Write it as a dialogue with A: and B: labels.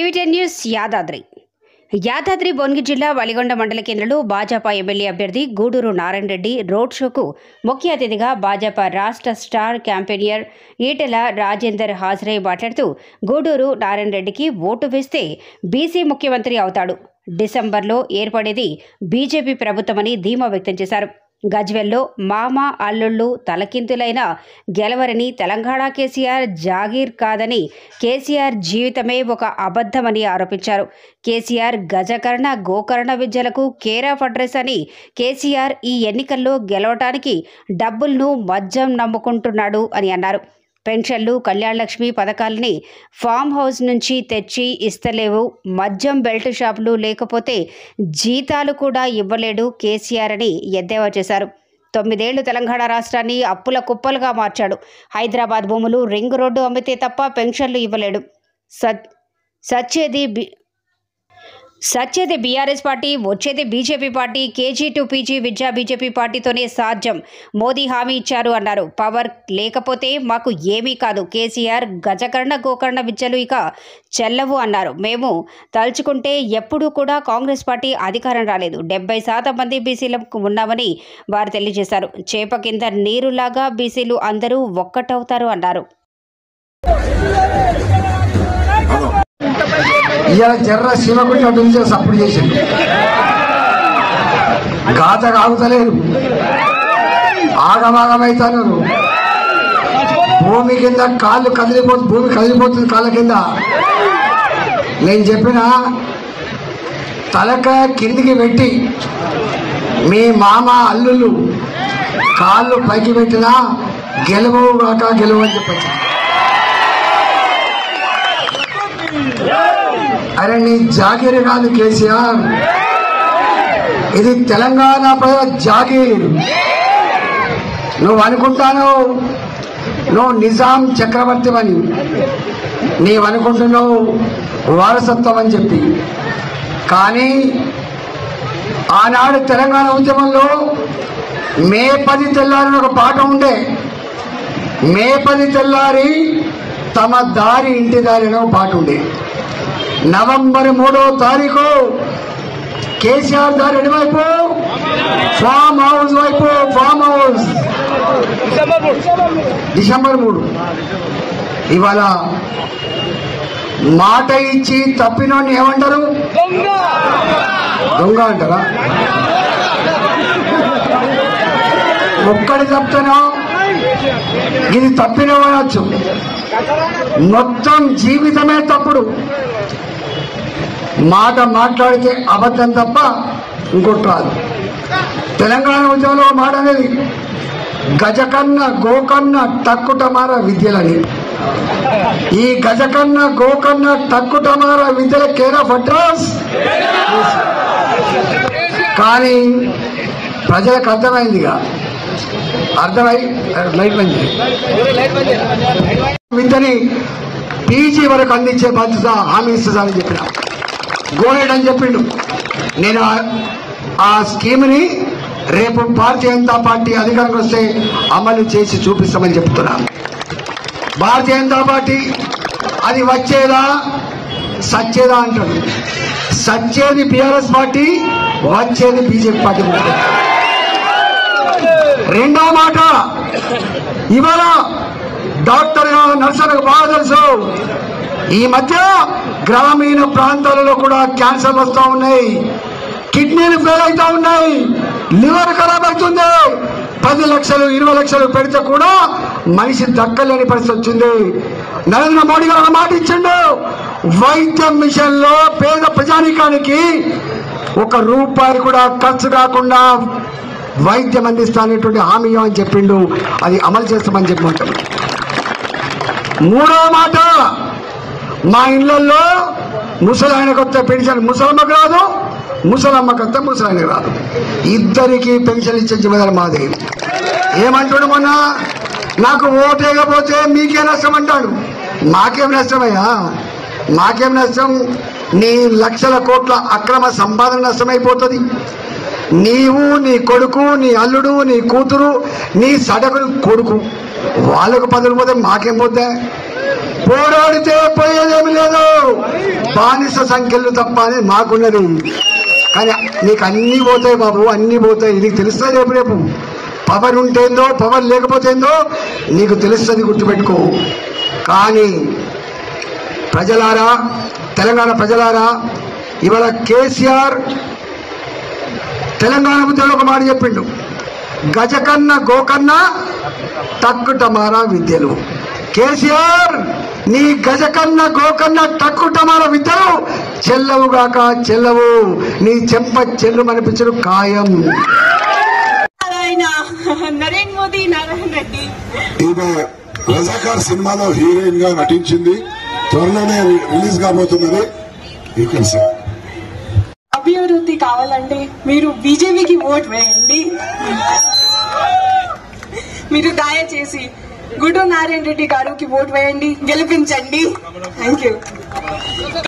A: TV news Yadadri Yadadri Bhuvanagiri జిల్లా వలిగొండ మండల కేంద్రంలో భాజపా ఎమ్మెల్యే అభ్యర్థి గూడూరు నారాయణ రెడ్డి రోడ్ షోకు ముఖ్య అతిథిగా భాజపా రాష్ట్ర స్టార్ క్యాంపెయినర్ ఈటెల రాజేందర్ హాజరై మాట్లాడుతూ గూడూరు నారాయణ రెడ్డికి ఓటు వేస్తే బీసీ ముఖ్యమంత్రి అవుతాడు డిసెంబర్లో ఏర్పడేది బీజేపీ ప్రభుత్వమని ధీమా వ్యక్తం చేశారు గజ్వెల్లో మామ అల్లుళ్ళు తలకింతులైన గెలవరని తెలంగాణ కేసీఆర్ జాగీర్ కాదని కేసీఆర్ జీవితమే ఒక అబద్ధమని ఆరోపించారు కేసీఆర్ గజకర్ణ గోకర్ణ విద్యలకు కేర్ ఆఫ్ అడ్రస్ అని కేసీఆర్ ఈ ఎన్నికల్లో గెలవటానికి డబ్బులను మద్యం నమ్ముకుంటున్నాడు అని అన్నారు పెన్షన్లు కళ్యాణ లక్ష్మి పథకాలని ఫామ్ హౌస్ నుంచి తెచ్చి ఇస్తలేవు మద్యం బెల్ట్ షాపులు లేకపోతే జీతాలు కూడా ఇవ్వలేడు కేసీఆర్ అని ఎద్దేవా చేశారు తొమ్మిదేళ్లు తెలంగాణ రాష్ట్రాన్ని అప్పుల కుప్పలుగా మార్చాడు హైదరాబాద్ భూములు రింగ్ రోడ్డు అమ్మితే తప్ప పెన్షన్లు ఇవ్వలేడు సత్ సచ్చేది బి సచ్చేది బీఆర్ఎస్ పార్టీ వచ్చేది BJP party KG to PG విద్యా బీజేపీ పార్టీతోనే సాధ్యం మోదీ హామీ ఇచ్చారు అన్నారు పవర్ లేకపోతే మాకు ఏమీ కాదు కేసీఆర్ గజకర్ణ గోకర్ణ విద్యలు ఇక చెల్లవు అన్నారు మేము తలుచుకుంటే ఎప్పుడూ కూడా కాంగ్రెస్ పార్టీ అధికారం రాలేదు డెబ్బై శాతం మంది బీసీలకు ఉన్నామని వారు తెలియజేశారు చేప కింద నీరులాగా బీసీలు అందరూ ఒక్కటవుతారు అన్నారు
B: ఇవాళ జర్ర శివకుడి అటు నుంచి సప్పుడు చేసిండు గాత కాగుతలేదు ఆగమాగమైతాను భూమి కింద కాళ్ళు కదిలిపోతుంది భూమి కదిలిపోతుంది కాళ్ళ కింద నేను చెప్పిన తలక కిందికి పెట్టి మీ మామ అల్లుళ్ళు కాళ్ళు పైకి పెట్టినా గెలవవు కాక గెలవు అని చెప్పచ్చు అరే నీ జాగీర్ కాదు కేసీఆర్ ఇది తెలంగాణ ప్రజల జాగీర్ నువ్వు అనుకుంటాను నువ్వు నిజాం చక్రవర్తి అని నీవు అనుకుంటున్నావు వారసత్వం అని చెప్పి కానీ ఆనాడు తెలంగాణ ఉద్యమంలో మే పది తెల్లారిన ఒక పాట ఉండే మే పది తెల్లారి తమ దారి ఇంటి దారి అనే ఒక పాట ఉండే నవంబర్ మూడో తారీఖు కేసీఆర్ దారి ఎటువైపు ఫామ్ హౌస్ వైపు ఫామ్ హౌస్ డిసెంబర్ మూడు ఇవాళ మాట ఇచ్చి తప్పినోడిని ఏమంటారు దొంగ అంటారా ఒక్కడి తప్పుతానో ఇది తప్పినవచ్చు మొత్తం జీవితమే తప్పుడు మాట మాట్లాడితే అబద్ధం తప్ప ఇంకోటి రాదు తెలంగాణ ఉద్యమంలో ఒక మాట అనేది గజకన్న గోకన్న టక్కుటమార విద్యలని ఈ గజకన్న గోకన్న టక్కుటమార విద్యల కేర్ ఆఫ్ అడ్రస్ కానీ ప్రజలకు అర్థమైందిగా అర్థమై లైట్ మంది విద్యని పీజీ వరకు అందించే బాధ్యత హామీ ఇస్తుందని చెప్పిన గోరేడ్ అని చెప్పిండు నేను ఆ- ఆ స్కీమ్ని రేపు భారతీయ జనతా పార్టీ అధికారంకి వస్తే అమలు చేసి చూపిస్తామని చెప్తున్నాను భారతీయ జనతా పార్టీ అది వచ్చేదా సచ్చేదా అంటాడు సచ్చేది బీఆర్ఎస్ పార్టీ వచ్చేది బీజేపీ పార్టీ రెండో మాట ఇవాళ డాక్టర్ నర్సలకు బాగా తెలుసు ఈ మధ్య గ్రామీణ ప్రాంతాలలో కూడా క్యాన్సర్ వస్తూ ఉన్నాయి కిడ్నీలు ఫెయిల్ అవుతా ఉన్నాయి లివర్ ఖరాబ్ అవుతుంది పది లక్షలు ఇరవై లక్షలు పెడితే కూడా మనిషి దక్కలేని పరిస్థితి వచ్చింది నరేంద్ర మోడీ గారు ఒక మాట ఇచ్చిండు వైద్య మిషన్ లో పేద ప్రజానికానికి ఒక రూపాయి కూడా ఖర్చు కాకుండా వైద్యం అందిస్తానేటువంటి హామీ అని చెప్పిండు అది అమలు చేస్తామని చెప్పమంటాడు మూడో మాట మా ఇళ్లలో ముసలాయనకు వస్తే పెన్షన్ ముసలమ్మకు రాదు ముసలమ్మకు వస్తే ముసలాయనకు రాదు ఇద్దరికి పెన్షన్ ఇచ్చే జిమ్మదారు మాది ఏమంటాడు మొన్న నాకు ఓటేయకపోతే మీకే నష్టం అంటాడు మాకేం నష్టమయ్యా మాకేం నష్టం నీ లక్షల కోట్ల అక్రమ సంపాదన నష్టమైపోతుంది నీవు నీ కొడుకు నీ అల్లుడు నీ కూతురు నీ సడకుడు కొడుకు వాళ్ళకు పదులు పోతే మాకేం పోతే పోరాడితే పోయేదేమి లేదు బానిస సంఖ్యలు తప్ప అని మాకున్నది కానీ నీకు అన్నీ పోతాయి బాబు అన్నీ పోతాయి నీకు తెలుస్తుంది రేపు రేపు పవర్ ఉంటేందో పవర్ లేకపోతేందో నీకు తెలుస్తుంది గుర్తుపెట్టుకో కానీ ప్రజలారా తెలంగాణ ప్రజలారా ఇవాళ కేసీఆర్ తెలంగాణ ఉద్యోగం ఒక మాట చెప్పిండు గజకన్న గోకన్న టక్కుటమారా విద్యలు కేసీఆర్ నీ గజకన్న గోకన్న టక్కుటమార విద్యలు చెల్లవుగాక చెల్లవు నీ చెంప చెల్లు అనిపించడు ఖాయం
C: ఆయన నరేంద్ర మోదీ నారాయణ రెడ్డి
D: ఈమె రజాకార్ సినిమాలో హీరోయిన్ గా నటించింది త్వరలోనే రిలీజ్ కాబోతున్నది యూ కెన్ సే
C: అభివృద్ధి కావాలంటే మీరు బీజేపీకి ఓట్ వేయండి మీరు దయచేసి గుడు నారాయణ రెడ్డి గారికి ఓట్ వేయండి గెలిపించండి థ్యాంక్ యూ